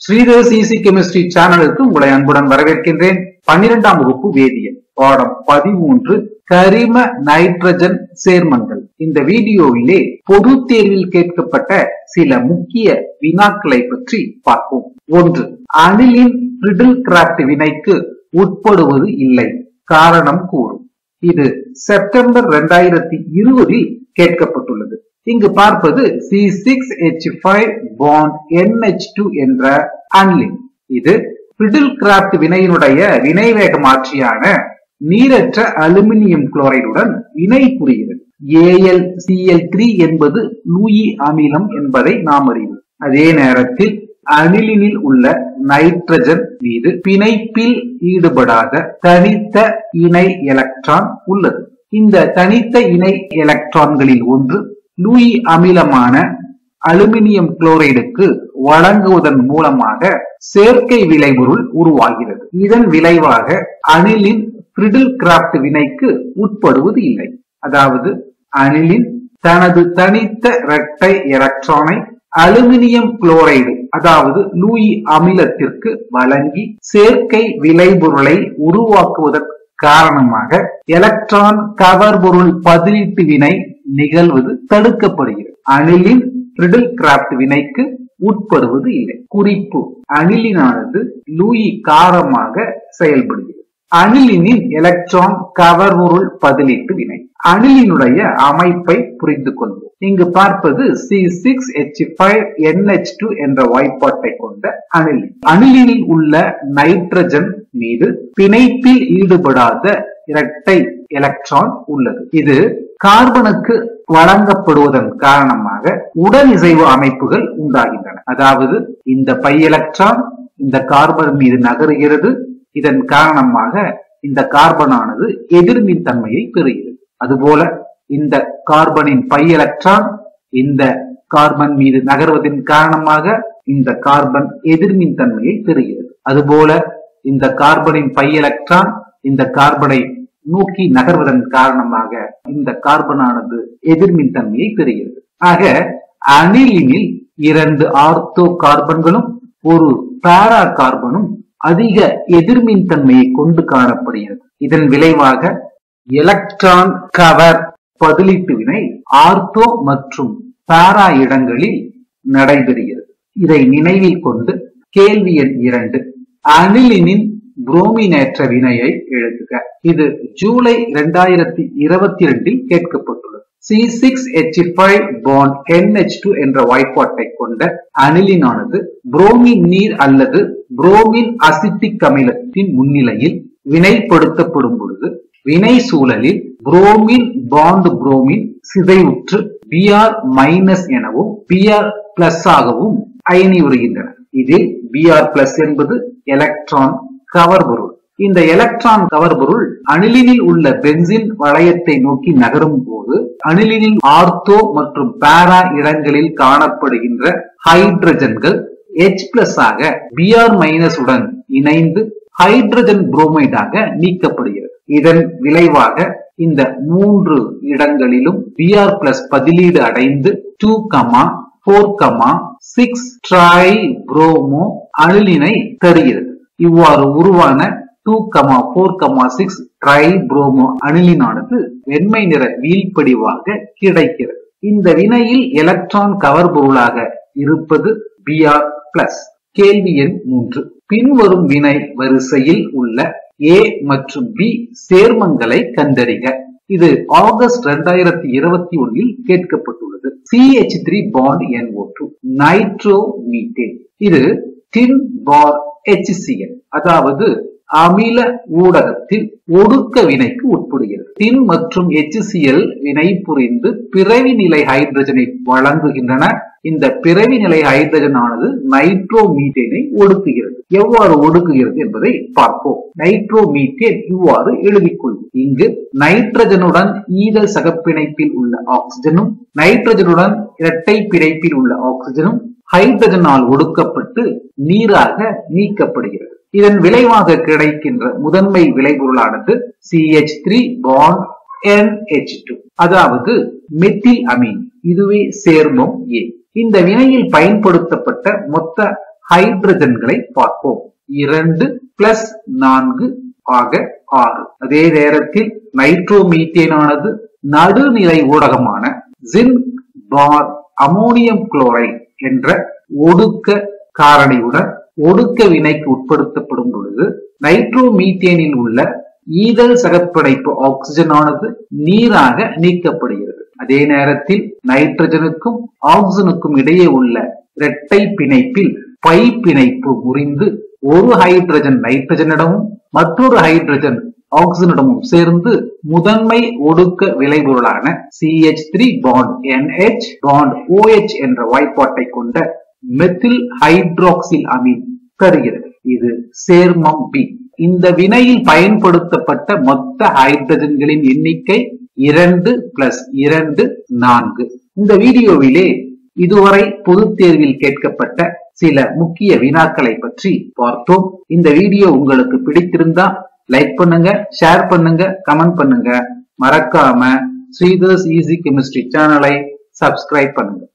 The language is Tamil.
ஸ்ரீதர்ஸ் ஈசி கெமிஸ்ட்ரி சேனலுக்கு உங்களை அன்புடன் வரவேற்கின்றேன் பன்னிரெண்டாம் வகுப்பு வேதியியல் பாடம் பதிமூன்று கரிம நைட்ரஜன் சேர்மங்கள் இந்த வீடியோவிலே பொது தேர்வில் கேட்கப்பட்ட சில முக்கிய வினாக்களை பற்றி பார்ப்போம் ஒன்று அணிலின் பிரிடில் கிராஃப்ட் வினைக்கு உட்படுவது இல்லை காரணம் கூறும் இது செப்டம்பர் இரண்டாயிரத்தி இருபதில் கேட்கப்பட்டுள்ளது இங்கு பார்ப்பது C six H five bond NH2 என்ற அன்லின் இது பிரிடில் கிராஃப்ட் வினையினுடைய வினைவேக மாற்றியான நீரற்ற அலுமினியம் குளோரைடுடன் வினை புரிகிறது ஏஎல் சிஎல் த்ரீ என்பது லூயி அமிலம் என்பதை நாம் அறிவோம் அதே நேரத்தில் அனிலினில் உள்ள நைட்ரஜன் மீது பிணைப்பில் ஈடுபடாத தனித்த இணை எலக்ட்ரான் உள்ளது இந்த தனித்த இணை எலக்ட்ரான்களில் ஒன்று லூயி அமிலமான அலுமினியம் குளோரைடுக்கு வழங்குவதன் மூலமாக செயற்கை விளைபொருள் உருவாகிறது இதன் விளைவாக அணிலின் பிரிடில் கிராஃப்ட் வினைக்கு உட்படுவது இல்லை அதாவது அணிலின் தனது தனித்த இரட்டை எலக்ட்ரானை அலுமினியம் குளோரைடு அதாவது லூயி அமிலத்திற்கு வழங்கி செயற்கை விளைபொருளை உருவாக்குவதன் காரணமாக எலக்ட்ரான் கவர் பொருள் பதிலீட்டு வினை நிகழ்வது தடுக்கப்படுகிறது அணிலின் பிரிடில் கிராஃப்ட் வினைக்கு உட்படுவது இல்லை குறிப்பு அணிலினானது லூயி காரமாக செயல்படுகிறது அணிலினின் எலக்ட்ரான் கவர் பொருள் பதிலீட்டு வினை அணிலினுடைய அமைப்பை புரிந்து கொள்வோம் இங்கு பார்ப்பது C six H five NH two என்ற வாய்ப்பாட்டை கொண்ட அணிலின் அணிலினில் உள்ள நைட்ரஜன் மீது பிணைப்பில் ஈடுபடாத இரட்டை எலக்ட்ரான் உள்ளது இது கார்பனுக்கு வழங்கப்படுவதன் காரணமாக உடனிசைவு அமைப்புகள் உண்டாகின்றன அதாவது இந்த பை எலக்ட்ரான் இந்த கார்பன் மீது நகருகிறது இதன் காரணமாக இந்த கார்பனானது எதிர்மின் தன்மையை பெறுகிறது அதுபோல இந்த கார்பனின் பை எலக்ட்ரான் இந்த கார்பன் மீது நகர்வதன் காரணமாக இந்த கார்பன் எதிர்மின் தன்மையை பெறுகிறது அதுபோல இந்த கார்பனின் பை எலக்ட்ரான் இந்த கார்பனை நோக்கி நகர்வதன் காரணமாக இந்த கார்பனானது எதிர்மின் தன்மையை பெறுகிறது ஆக அணிலினில் இரண்டு ஆர்த்தோ கார்பன்களும் ஒரு பாரா கார்பனும் அதிக எதிர்மின் தன்மையை கொண்டு காணப்படுகிறது இதன் விளைவாக எலக்ட்ரான் கவர் பதிலீட்டு வினை ஆர்த்தோ மற்றும் பாரா இடங்களில் நடைபெறுகிறது இதை நினைவில் கொண்டு கேள்வி எண் இரண்டு அனிலினின் புரோமினேற்ற வினையை எழுதுக இது ஜூலை இரண்டாயிரத்தி இருபத்தி ரெண்டில் கேட்கப்பட்டுள்ளது C six H five bond NH two என்ற வாய்ப்பாட்டை கொண்ட அனிலினானது புரோமின் நீர் அல்லது புரோமின் அசிட்டிக் அமிலத்தின் முன்னிலையில் வினைப்படுத்தப்படும் பொழுது வினை சூழலில் புரோமின் பாண்ட் புரோமின் சிதைவுற்று பிஆர் மைனஸ் எனவும் பிஆர் பிளஸ் ஆகவும் அயனி வருகின்றன இதில் பிஆர் பிளஸ் என்பது எலக்ட்ரான் கவர் பொருள் இந்த எலக்ட்ரான் கவர் பொருள் அணிலினில் உள்ள பென்சின் வளையத்தை நோக்கி நகரும் போது அணிலினில் ஆர்த்தோ மற்றும் பாரா இடங்களில் காணப்படுகின்ற ஹைட்ரஜன்கள் H பிளஸ் ஆக பிஆர் மைனஸ் உடன் இணைந்து ஹைட்ரஜன் புரோமைடாக நீக்கப்படுகிறது இதன் விளைவாக இந்த மூன்று இடங்களிலும் பிஆர் பிளஸ் பதிலீடு அடைந்து two comma four comma six tri bromo அணிலினை தருகிறது இவ்வாறு உருவான two comma four comma six tri bromo அணிலினானது வெண்மை நிற வீழ்படிவாக கிடைக்கிறது இந்த வினையில் எலக்ட்ரான் கவர் பொருளாக இருப்பது பிஆர் பிளஸ் கேள்வி எண் மூன்று பின்வரும் வினை வரிசையில் உள்ள ஏ மற்றும் பி சேர்மங்களை கண்டறிக இது ஆகஸ்ட் இரண்டாயிரத்தி இருபத்தி ஒன்னில் கேட்கப்பட்டுள்ளது CH three bond NO two nitromethane இது டின் பார் HCl அதாவது அமில ஊடகத்தில் ஒடுக்க வினைக்கு உட்படுகிறது டின் மற்றும் HCl வினை புரிந்து பிறவி நிலை ஹைட்ரஜனை வழங்குகின்றன இந்த பிறவி நிலை ஹைட்ரஜன் ஆனது நைட்ரோ மீத்தேனை ஒடுக்குகிறது எவ்வாறு ஒடுக்குகிறது என்பதை பார்ப்போம் நைட்ரோ மீத்தேன் இவ்வாறு எழுதிக்கொள்ளும் இங்கு நைட்ரஜனுடன் ஈதல் சகப்பிணைப்பில் உள்ள ஆக்சிஜனும் நைட்ரஜனுடன் இரட்டை பிணைப்பில் உள்ள ஆக்சிஜனும் ஹைட்ரஜனால் ஒடுக்கப்பட்டு நீராக நீக்கப்படுகிறது இதன் விளைவாக கிடைக்கின்ற முதன்மை விளைபொருளானது சிஹெச் த்ரீ பாண்ட் NH2 அதாவது மெத்தில் அமீன் இதுவே சேர்மம் ஏ இந்த வினையில் பயன்படுத்தப்பட்ட மொத்த ஹைட்ரஜன்களை பார்ப்போம் இரண்டு பிளஸ் நான்கு ஆக ஆறு அதே நேரத்தில் நைட்ரோமீத்தேன் ஆனது நடுநிலை ஊடகமான ஜிங்க் பார் அமோனியம் குளோரைட் என்ற ஒடுக்க காரணியுடன் ஒடுக்க வினைக்கு உட்படுத்தப்படும் பொழுது நைட்ரோமீத்தேனில் உள்ள ஈதல் சகப்பிணைப்பு ஆக்சிஜன் ஆனது நீராக நீக்கப்படுகிறது அதே நேரத்தில் நைட்ரஜனுக்கும் ஆக்சிஜனுக்கும் இடையே உள்ள இரட்டை பிணைப்பில் பை பிணைப்பு முறிந்து ஒரு ஹைட்ரஜன் நைட்ரஜனிடமும் மற்றொரு ஹைட்ரஜன் ஆக்சிஜனிடமும் சேர்ந்து முதன்மை ஒடுக்க விளைபொருளான CH three bond NH bond OH என்ற வாய்ப்பாட்டை கொண்ட மெத்தில் ஹைட்ராக்சில் அமீன் தருகிறது இது சேர்மம் பி இந்த வினையில் பயன்படுத்தப்பட்ட மொத்த ஹைட்ரஜன்களின் எண்ணிக்கை இரண்டு பிளஸ் இரண்டு நான்கு இந்த வீடியோவிலே இதுவரை பொதுத் தேர்வில் கேட்கப்பட்ட சில முக்கிய வினாக்களை பற்றி பார்த்தோம் இந்த வீடியோ உங்களுக்கு பிடித்திருந்தா லைக் பண்ணுங்க ஷேர் பண்ணுங்க கமெண்ட் பண்ணுங்க மறக்காம ஸ்ரீதர்ஸ் ஈஸி கெமிஸ்ட்ரி சேனலை சப்ஸ்கிரைப் பண்ணுங்க